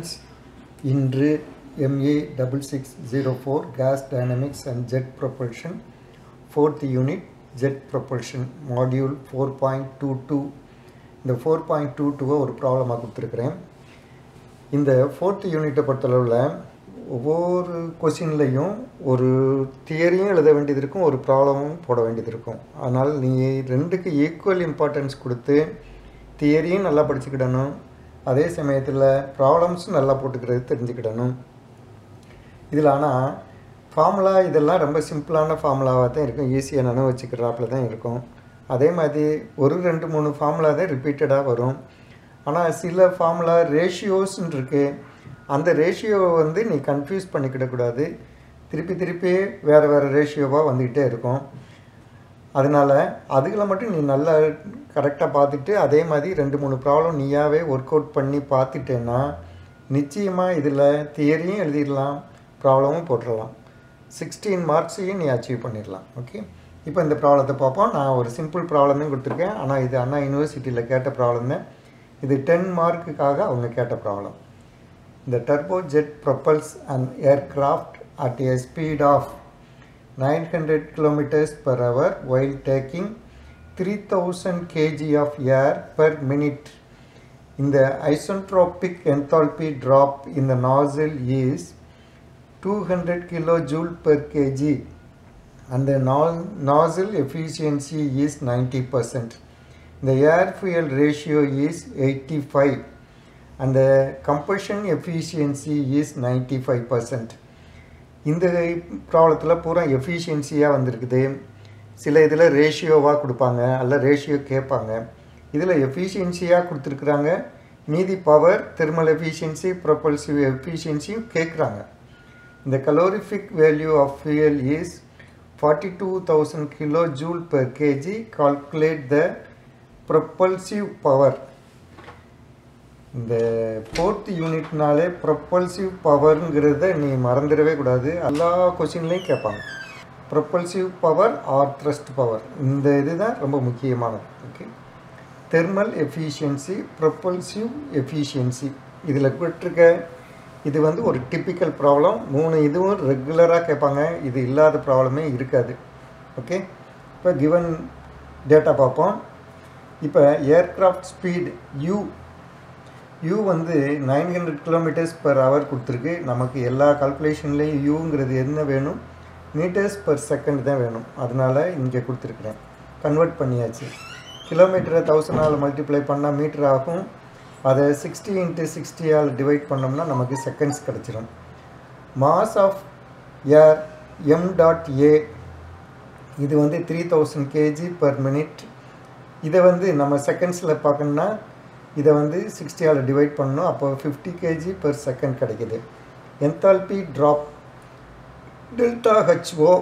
Students இன்று MA double six zero four gas dynamics and jet propulsion fourth unit jet propulsion module four point two two இந்த four point two டூவை ஒரு ப்ராப்ளமாக கொடுத்துருக்குறேன் இந்த fourth யூனிட்டை பொறுத்தளவில் ஒவ்வொரு கொஷின்லையும் ஒரு தியரியும் எழுத வேண்டியது இருக்கும் ஒரு ப்ராப்ளமும் போட வேண்டியது இருக்கும் அதனால் நீ ரெண்டுக்கு ஈக்குவல் இம்பார்ட்டன்ஸ் கொடுத்து தியரியும் நல்லா படிச்சுக்கிடணும் அதே சமயத்தில் ப்ராப்ளம்ஸும் நல்லா போட்டுக்கிறது தெரிஞ்சுக்கிடணும் இதில் ஆனால் ஃபார்முலா இதெல்லாம் ரொம்ப சிம்பிளான ஃபார்முலாவாக தான் இருக்கும் ஈஸியாக நினைவு வச்சுக்கிறாப்பில் தான் இருக்கும் அதே மாதிரி ஒரு ரெண்டு மூணு ஃபார்முலா தான் ரிப்பீட்டடாக வரும் ஆனால் சில ஃபார்முலா ரேஷியோஸ்ன்னு இருக்குது அந்த ரேஷியோவை வந்து நீ கன்ஃபியூஸ் பண்ணிக்கிடக்கூடாது திருப்பி திருப்பி வேறு வேறு ரேஷியோவாக வந்துக்கிட்டே இருக்கும் அதனால் அதுகளை மட்டும் நீ நல்லா கரெக்டாக பார்த்துட்டு அதே மாதிரி ரெண்டு மூணு ப்ராப்ளம் நீயாவே ஒர்க் அவுட் பண்ணி பார்த்துட்டேன்னா நிச்சயமாக இதில் தியரியும் எழுதிடலாம் ப்ராப்ளமும் போட்டுடலாம் சிக்ஸ்டீன் மார்க்ஸையும் நீ அச்சீவ் பண்ணிடலாம் ஓகே இப்போ இந்த ப்ராப்ளத்தை பார்ப்போம் நான் ஒரு சிம்பிள் ப்ராப்ளம் தான் கொடுத்துருக்கேன் ஆனால் இது அண்ணா யூனிவர்சிட்டியில் கேட்ட ப்ராப்ளம் தான் இது டென் மார்க்குக்காக அவங்க கேட்ட problem The turbojet propels an aircraft at a speed of 900 kilometers per hour while taking 3000 kg of air per minute. In the isentropic enthalpy drop in the nozzle is 200 kilojoule per kg and the no- nozzle efficiency is 90%. The air fuel ratio is 85 and the combustion efficiency is 95% இந்த ப்ராப்ளத்தில் பூரா எஃபிஷியன்சியாக வந்திருக்குது சில இதில் ரேஷியோவாக கொடுப்பாங்க அல்ல ratio கேட்பாங்க இதில் எஃபிஷியன்சியாக கொடுத்துருக்குறாங்க மீதி பவர் தெர்மல் எஃபிஷியன்சி ப்ரொபல்சிவ் எஃபிஷியன்சியும் கேட்குறாங்க இந்த calorific value of fuel is forty two thousand kilo joule per KG calculate the propulsive power இந்த ஃபோர்த் யூனிட்னாலே ப்ரொப்பல்சிவ் பவருங்கிறத நீ மறந்துடவே கூடாது எல்லா கொஷின்லேயும் கேட்பாங்க propulsive power or thrust power இந்த இதுதான் ரொம்ப முக்கியமானது okay thermal efficiency propulsive efficiency இதில் விட்டுருக்க இது வந்து ஒரு டிப்பிக்கல் ப்ராப்ளம் மூணு இதுவும் ரெகுலராக கேட்பாங்க இது இல்லாத ப்ராப்ளமே இருக்காது ஓகே இப்போ கிவன் டேட்டா பார்ப்போம் இப்போ ஏர்க்ராஃப்ட் ஸ்பீட் யூ யூ வந்து nine hundred kilometres per hour கொடுத்துருக்கு நமக்கு எல்லா கால்குலேஷன்லேயும் யூங்கிறது என்ன வேணும் மீட்டர்ஸ் பர் செகண்ட் தான் வேணும் அதனால் இங்கே கொடுத்துருக்குறேன் கன்வெர்ட் பண்ணியாச்சு கிலோமீட்டரை தௌசண்டால் மல்டிப்ளை பண்ணால் மீட்டர் ஆகும் அதை சிக்ஸ்டி இன்ட்டு சிக்ஸ்டியால் டிவைட் பண்ணோம்னா நமக்கு செகண்ட்ஸ் கிடச்சிரும் mass of air M dot A இது வந்து three thousand KG per minute இதை வந்து நம்ம செகண்ட்ஸில் பார்க்கணுன்னா இதை வந்து சிக்ஸ்டியால் டிவைட் பண்ணணும் அப்போ ஃபிஃப்டி கேஜி பெர் செகண்ட் கிடைக்கிது என்தால்பி ட்ராப் டெல்டா ஹெச்ஓ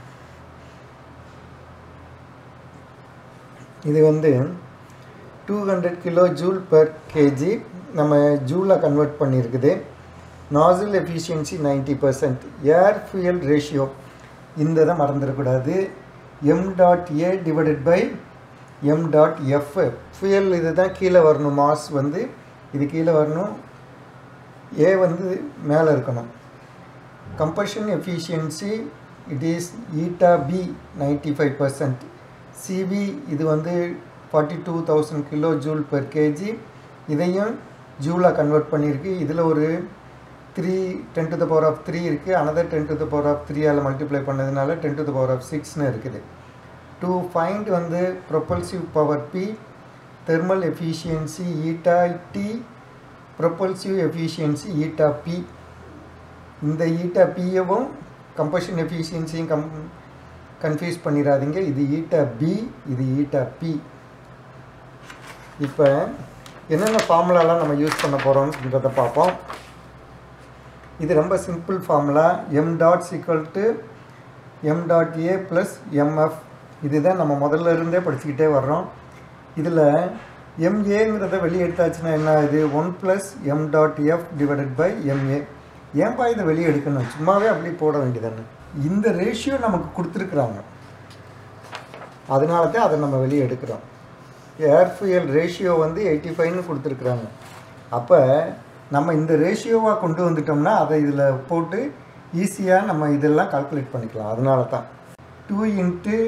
இது வந்து two hundred kilo joule per KG நம்ம ஜூலாக கன்வெர்ட் பண்ணியிருக்குது nozzle efficiency ninety percent air fuel ratio இந்த தான் மறந்துடக்கூடாது M dot A divided by M dot F fuel இது தான் கீழே வரணும் மாஸ் வந்து இது கீழே வரணும் ஏ வந்து மேலே இருக்கணும் combustion efficiency it is eta B ninety five percent CV இது வந்து forty two thousand kilo joule per KG இதையும் ஜூலாக கன்வெர்ட் பண்ணியிருக்கு இதில் ஒரு three ten to the power of three இருக்குது another ten to the power of த்ரீயால் multiply பண்ணதுனால ten to the power of சிக்ஸ்னு இருக்குது டு ஃபைண்ட் வந்து propulsive power P thermal efficiency eta T propulsive efficiency eta P இந்த eta பியவும் combustion எஃபிஷியன்சியும் கம் confuse பண்ணிடாதீங்க இது ஈட்டா பி இது ஈட்டா பி இப்போ என்னென்ன ஃபார்முலாலாம் நம்ம யூஸ் பண்ண போகிறோம்ன்றதை பார்ப்போம் இது ரொம்ப simple formula M dot equal to M dot A plus MF இதுதான் நம்ம முதல்ல இருந்தே படிச்சுக்கிட்டே வர்றோம் இதில் எம்ஏங்கிறத வெளியே எடுத்தாச்சுன்னா என்ன இது one plus M dot F divided by MA ஏன்பா இதை வெளியே எடுக்கணும் சும்மாவே அப்படி போட வேண்டியதானே இந்த ரேஷியோ நமக்கு கொடுத்துருக்குறாங்க அதனால தான் அதை நம்ம வெளியே எடுக்கிறோம் ஏர் ஃபியல் ரேஷியோ வந்து எயிட்டி ஃபைவ்னு கொடுத்துருக்குறாங்க அப்போ நம்ம இந்த ரேஷியோவாக கொண்டு வந்துட்டோம்னா அதை இதில் போட்டு ஈஸியாக நம்ம இதெல்லாம் கால்குலேட் பண்ணிக்கலாம் அதனால தான் two into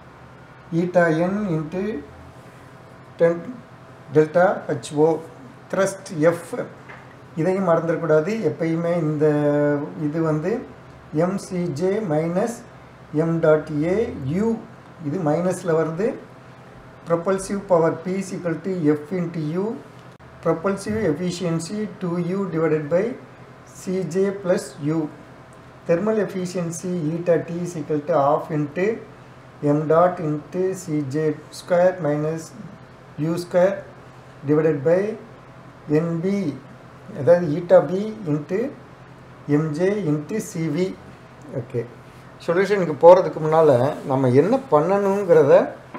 eta N into ten delta HO thrust F இதையும் மறந்துடக்கூடாது எப்பயுமே இந்த இது வந்து MCJ minus M dot A U இது மைனஸில் வருது propulsive power P equal to F into U propulsive efficiency two U divided by CJ plus U thermal efficiency eta T equal to of into M dot into CJ square minus U square divided by NP அதாவது eta P into MJ into CV okay சொல்யூஷனுக்கு போகிறதுக்கு முன்னால் நம்ம என்ன பண்ணணுங்கிறத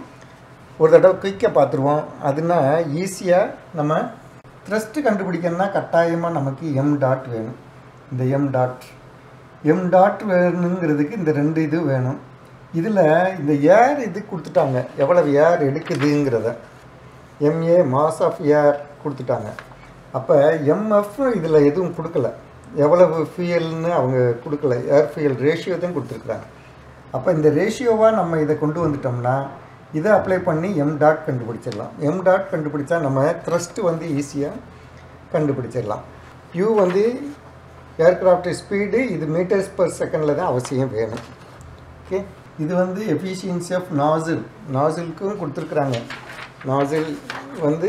ஒரு தடவை குயிக்காக பார்த்துருவோம் அதுனா ஈஸியாக நம்ம த்ரெஸ்ட்டு கண்டுபிடிக்கணும்னா கட்டாயமாக நமக்கு எம் டாட் வேணும் இந்த எம் டாட் எம் டாட் வேணுங்கிறதுக்கு இந்த ரெண்டு இது வேணும் இதில் இந்த ஏர் இது கொடுத்துட்டாங்க எவ்வளவு ஏர் எடுக்குதுங்கிறத எம்ஏ மாஸ் ஆஃப் ஏர் கொடுத்துட்டாங்க அப்போ எம்எஃப் இதில் எதுவும் கொடுக்கல எவ்வளவு ஃபியல்னு அவங்க கொடுக்கல ஏர் ஃபியல் ரேஷியோ தான் கொடுத்துருக்குறாங்க அப்போ இந்த ரேஷியோவாக நம்ம இதை கொண்டு வந்துட்டோம்னா இதை அப்ளை பண்ணி எம் டாட் கண்டுபிடிச்சிடலாம் எம் டாட் கண்டுபிடிச்சா நம்ம த்ரஸ்ட்டு வந்து ஈஸியாக கண்டுபிடிச்சிடலாம் யூ வந்து ஏர்க்ராஃப்ட் ஸ்பீடு இது மீட்டர்ஸ் பர் செகண்டில் தான் அவசியம் வேணும் ஓகே இது வந்து எஃபிஷியன்சி ஆஃப் நாசில் நாசிலுக்கும் கொடுத்துருக்குறாங்க நாசில் வந்து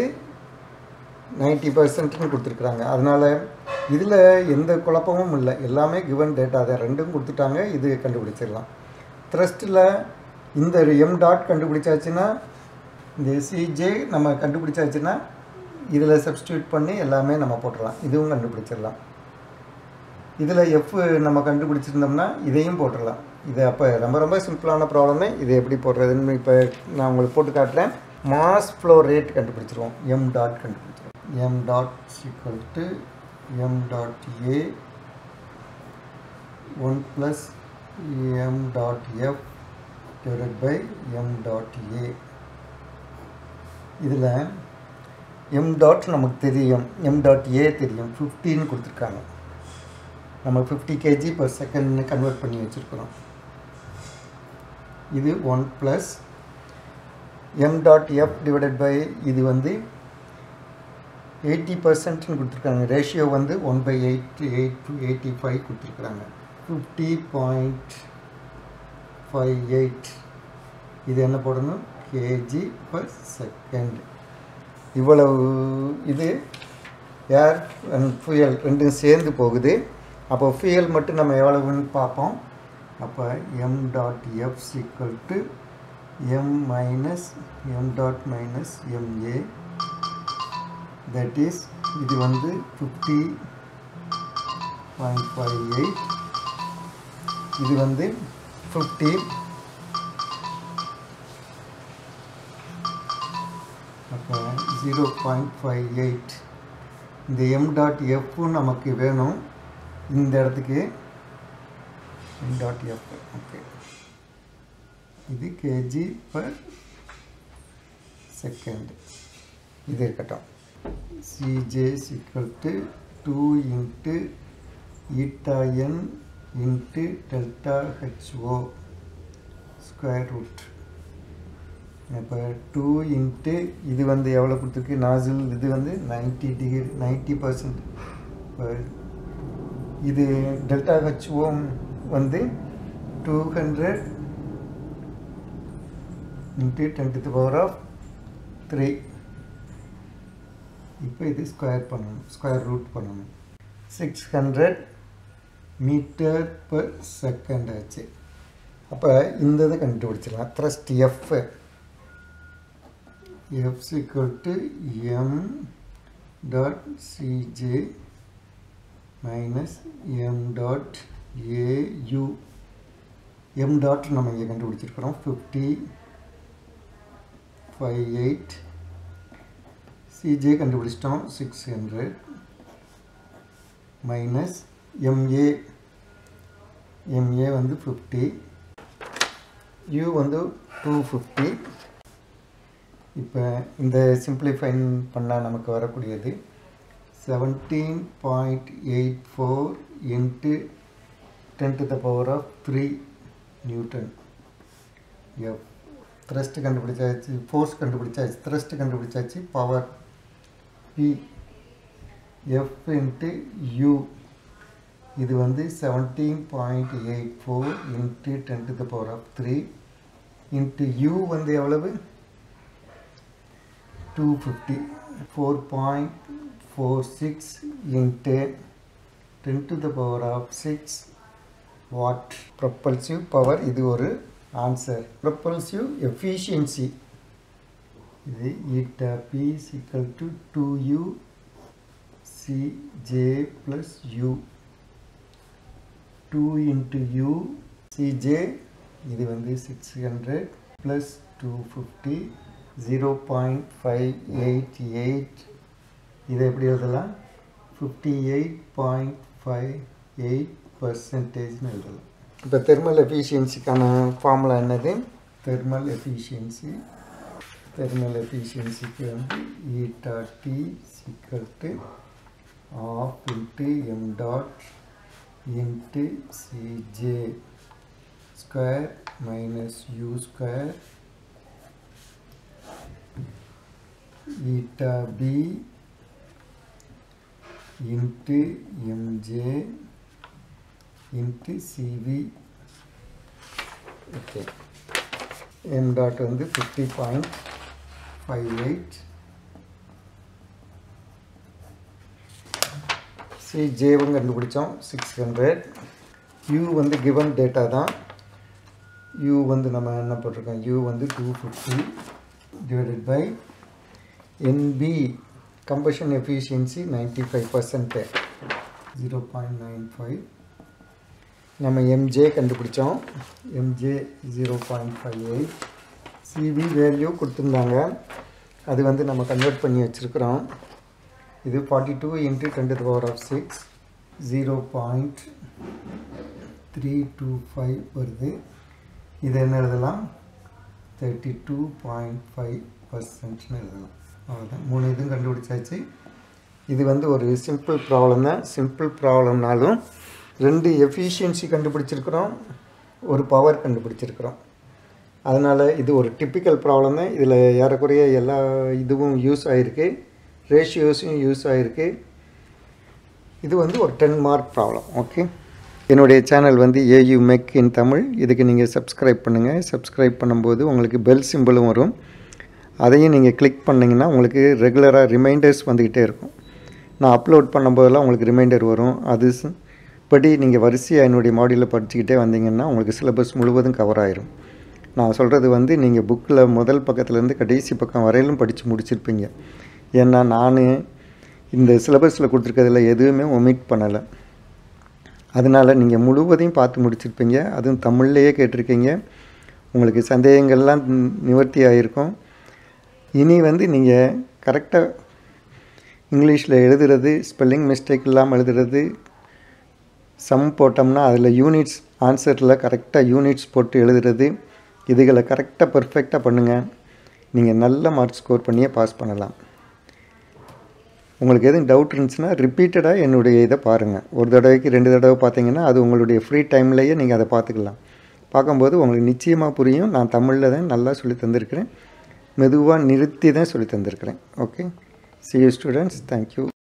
நைன்ட்டி பர்சன்ட்னு கொடுத்துருக்குறாங்க அதனால் இதில் எந்த குழப்பமும் இல்லை எல்லாமே கிவன் டேட்டா தான் ரெண்டும் கொடுத்துட்டாங்க இது கண்டுபிடிச்சிடலாம் த்ரஸ்ட்டில் இந்த எம் டாட் கண்டுபிடிச்சாச்சுன்னா இந்த சிஜே நம்ம கண்டுபிடிச்சாச்சுன்னா இதில் சப்ஸ்டியூட் பண்ணி எல்லாமே நம்ம போட்டுடலாம் இதுவும் கண்டுபிடிச்சிடலாம் இதில் எஃப் நம்ம கண்டுபிடிச்சிருந்தோம்னா இதையும் போட்டுடலாம் இது அப்போ ரொம்ப ரொம்ப சிம்பிளான ப்ராப்ளமே இது எப்படி போடுறதுன்னு இப்போ நான் உங்களுக்கு போட்டு காட்டுறேன் மாஸ் ஃப்ளோ ரேட் கண்டுபிடிச்சிருவோம் எம் டாட் கண்டுபிடிச்சிருவோம் M dot equal to M dot A one plus M dot F divided by M dot A இதில் எம் டாட் நமக்கு தெரியும் எம் டாட் ஏ தெரியும் ஃபிஃப்டின்னு கொடுத்துருக்காங்க நம்ம ஃபிஃப்டி கேஜி பர் செகண்ட்னு கன்வெர்ட் பண்ணி வச்சுருக்குறோம் இது one plus M dot F divided by இது வந்து எயிட்டி பர்சன்ட்னு கொடுத்துருக்காங்க ரேஷியோ வந்து one by eight eight to eighty five கொடுத்துருக்குறாங்க ஃபிஃப்டி பாயிண்ட் ஃபைவ் எயிட் இது என்ன போடணும் கேஜி பர் செகண்ட் இவ்வளவு இது ஏர் அண்ட் ஃபியல் ரெண்டும் சேர்ந்து போகுது அப்போ ஃபியல் மட்டும் நம்ம எவ்வளவுன்னு பார்ப்போம் அப்போ M dot F equal to M minus M dot minus M A that is இது வந்து ஃபிஃப்டி பாயிண்ட் ஃபைவ் எயிட் இது வந்து ஃபிஃப்டி அப்போ ஜீரோ பாயிண்ட் ஃபைவ் எயிட் இந்த எம் டாட் எஃப்பும் நமக்கு வேணும் இந்த இடத்துக்கு எம் டாட் எஃப் ஓகே இது கேஜி பர் செகண்ட் இது இருக்கட்டும் C J equal to two into eta N into delta H O square root இப்போ டூ இன்ட்டு இது வந்து எவ்வளோ கொடுத்துருக்கு நாசில் இது வந்து நைன்ட்டி டிகிரி நைன்ட்டி பர்சன்ட் இது டெல்டா ஹெச்ஓ வந்து two hundred into ten to power of three இப்போ இது ஸ்கொயர் பண்ணணும் ஸ்கொயர் ரூட் பண்ணணும் six hundred metre per second ஆச்சு அப்போ இந்த இதை கண்டுபிடிச்சிடலாம் thrust F f is equal to m dot cj minus m dot au m dot நம்ம இங்கே கண்டுபிடிச்சிருக்கிறோம் ஃபிஃப்டி ஃபைவ் எயிட் சிஜே கண்டுபிடிச்சிட்டோம் six hundred minus M A M A வந்து ஃபிஃப்டி யூ வந்து டூ ஃபிஃப்டி இப்போ இந்த சிம்பிளிஃபைன் பண்ணால் நமக்கு வரக்கூடியது seventeen point eight four into ten to the power of three newton F thrust கண்டுபிடிச்சாச்சு ஃபோர்ஸ் கண்டுபிடிச்சாச்சு த்ரஸ்ட் கண்டுபிடிச்சாச்சு power P F into U இது வந்து seventeen point eight four into ten to the power of three into U வந்து எவ்வளவு two fifty four point four six into ten to the power of six watt propulsive power இது ஒரு answer propulsive efficiency இது eta P equal to two U C J plus U two into U C J இது வந்து six hundred plus two fifty zero point five eight eight இதை எப்படி எழுதலாம் fifty eight point five eight பர்சன்டேஜ்னு எழுதலாம் இப்போ thermal எஃபிஷியன்சிக்கான ஃபார்முலா என்னது தெர்மல் எஃபிஷியன்சி தெர்மல் எஃபிஷியன்சிக்கு வந்து eta T equal to of into M dot into Cj square minus u square eta b into mj into cv okay m dot வந்து 50.58 C ஜேவும் கண்டுபிடிச்சோம் சிக்ஸ் ஹண்ட்ரட் யூ வந்து given data தான் U வந்து நம்ம என்ன போட்டிருக்கோம் யூ வந்து two fifty divided by N P combustion efficiency ninety five percent zero point nine five நம்ம எம்ஜே கண்டுபிடிச்சோம் M J zero point five eight C V value கொடுத்துருந்தாங்க அது வந்து நம்ம கன்வெர்ட் பண்ணி வச்சுருக்குறோம் இது forty two into ten to power of six zero point three two five வருது இது என்ன எழுதலாம் தேர்ட்டி டூ பாயிண்ட் ஃபைவ் பர்சன்ட்னு எழுதலாம் அவ்வளோதான் மூணு இதுவும் கண்டுபிடிச்சாச்சு இது வந்து ஒரு சிம்பிள் ப்ராப்ளம் தான் சிம்பிள் ப்ராப்ளம்னாலும் ரெண்டு எஃபிஷியன்சி கண்டுபிடிச்சிருக்கிறோம் ஒரு பவர் கண்டுபிடிச்சிருக்கிறோம் அதனால் இது ஒரு டிப்பிக்கல் ப்ராப்ளம் தான் இதில் ஏறக்குறைய எல்லா இதுவும் யூஸ் ஆகிருக்கு ரேஷியோஸும் யூஸ் ஆகிருக்கு இது வந்து ஒரு டென் மார்க் ப்ராப்ளம் ஓகே என்னுடைய சேனல் வந்து ஏயு மெக் இன் தமிழ் இதுக்கு நீங்கள் சப்ஸ்கிரைப் பண்ணுங்கள் சப்ஸ்கிரைப் பண்ணும்போது உங்களுக்கு பெல் சிம்பிளும் வரும் அதையும் நீங்கள் கிளிக் பண்ணிங்கன்னா உங்களுக்கு ரெகுலராக ரிமைண்டர்ஸ் வந்துக்கிட்டே இருக்கும் நான் அப்லோட் பண்ணும்போதெல்லாம் உங்களுக்கு ரிமைண்டர் வரும் அது படி நீங்கள் வரிசையாக என்னுடைய மாடியில் படிச்சுக்கிட்டே வந்தீங்கன்னா உங்களுக்கு சிலபஸ் முழுவதும் கவர் ஆயிரும் நான் சொல்கிறது வந்து நீங்கள் புக்கில் முதல் பக்கத்துலேருந்து கடைசி பக்கம் வரையிலும் படித்து முடிச்சிருப்பீங்க ஏன்னா நான் இந்த சிலபஸில் கொடுத்துருக்கிறதுல எதுவுமே ஒமிட் பண்ணலை அதனால் நீங்கள் முழுவதையும் பார்த்து முடிச்சிருப்பீங்க அதுவும் தமிழ்லேயே கேட்டிருக்கீங்க உங்களுக்கு சந்தேகங்கள்லாம் நிவர்த்தி ஆகிருக்கும் இனி வந்து நீங்கள் கரெக்டாக இங்கிலீஷில் எழுதுறது ஸ்பெல்லிங் மிஸ்டேக் இல்லாமல் எழுதுறது சம் போட்டோம்னா அதில் யூனிட்ஸ் ஆன்சரில் கரெக்டாக யூனிட்ஸ் போட்டு எழுதுறது இதுகளை கரெக்டாக பர்ஃபெக்டாக பண்ணுங்கள் நீங்கள் நல்ல மார்க் ஸ்கோர் பண்ணியே பாஸ் பண்ணலாம் உங்களுக்கு எதுவும் டவுட் இருந்துச்சுன்னா ரிப்பீட்டடாக என்னுடைய இதை பாருங்கள் ஒரு தடவைக்கு ரெண்டு தடவை பார்த்தீங்கன்னா அது உங்களுடைய ஃப்ரீ டைம்லேயே நீங்கள் அதை பார்த்துக்கலாம் பார்க்கும்போது உங்களுக்கு நிச்சயமாக புரியும் நான் தமிழில் தான் நல்லா சொல்லி தந்திருக்கிறேன் மெதுவாக நிறுத்தி தான் சொல்லி தந்திருக்கிறேன் okay see you students thank you